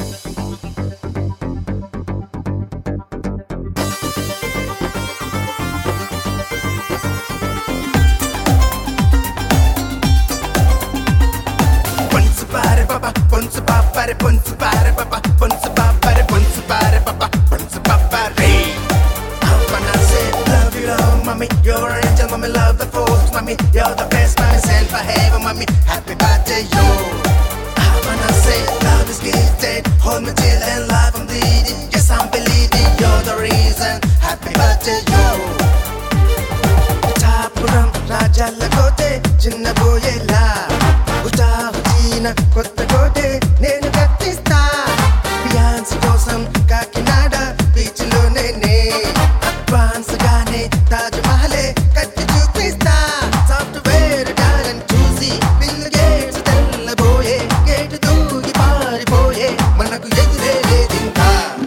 Ponce pare papa, ponce papare, ponce pare papa, ponce papare, ponce pare papa, ponce papare. I wanna say love you, love mommy, you're an angel, mommy, love the force, mommy, you're the best, mommy, send for heaven, mommy, happy birthday, yo. I wanna say love is gifted, hold me till and life I'm bleeding, yes I'm bleeding, you're the reason, happy birthday, yo. చాపురం రాజాల కోటే చిన్న బోయేలా ఉటాహుచీన కొత్త కోటే నేను కట్టిస్తా బియాన్స్ కోసం Kakinada beach లో నేనే advance గానే తాజ్ మహలే కట్టి చూపిస్తా సాఫ్ట్వేర్ టాలెంట్ చూసి బిల్ గేట్స్ తెల్లబోయే గేట్ దూకి పారిపోయే మనకు ఎదురే లేదింకా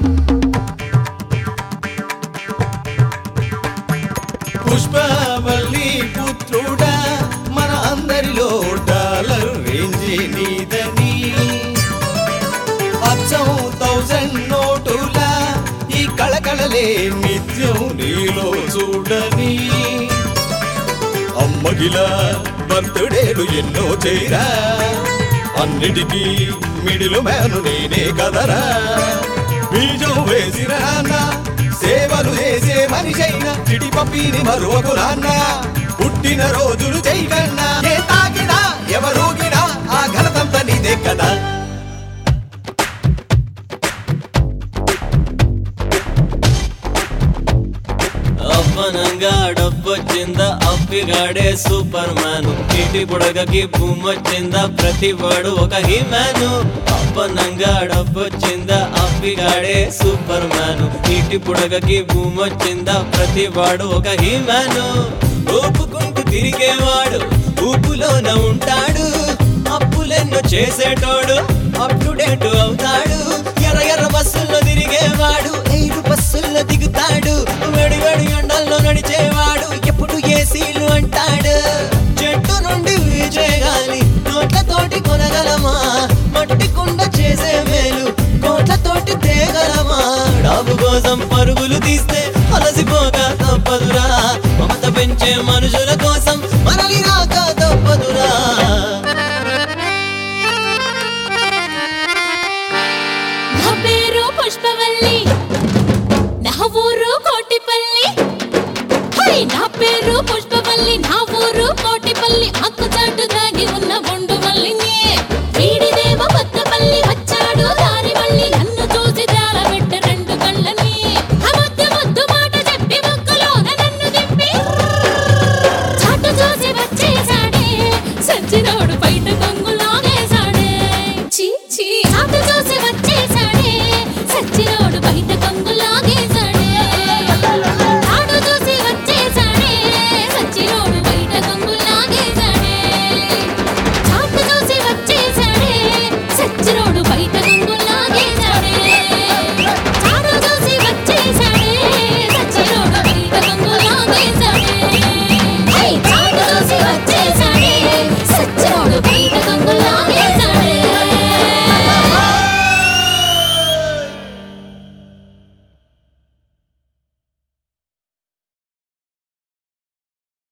పుష్పవల్లి పుత్రుడా మన అందరిలో డాలర్ రేంజి నీదని అచ్చం థౌజండ్ నోటుల ఈ కళకళలే నిత్యం నీలో చూడని అమ్మగిలా బర్త్డేలు ఎన్నో చేరా అన్నిటికీ మిడిలు మేను నేనే కదరా బీజం వేసిన నాన్న సేవలు చేసే మనిషైన చిటి పప్పిని మరొక నాన్న పుట్టిన రోజులు చేయకన్నా ఏ తాకినా ఎవరూగినా ఆ ఘనతంత నీదే కదా అప్పనంగా డబ్బొచ్చిందా అప్పిగాడే సూపర్ మ్యాన్ ఇంటి బుడగకి భూమొచ్చిందా ప్రతి వాడు ఒక హీమ్యాను అప్పనంగా డబ్బొచ్చిందా అప్పిగాడే సూపర్ మ్యాన్ ఇంటి బుడగకి భూమొచ్చిందా ప్రతి వాడు ఒక హీమ్యాను ఊపుకుంటూ తిరిగేవాడు ఊపులోన ఉంటాడు అప్పులెన్నో చేసేటోడు అప్ టు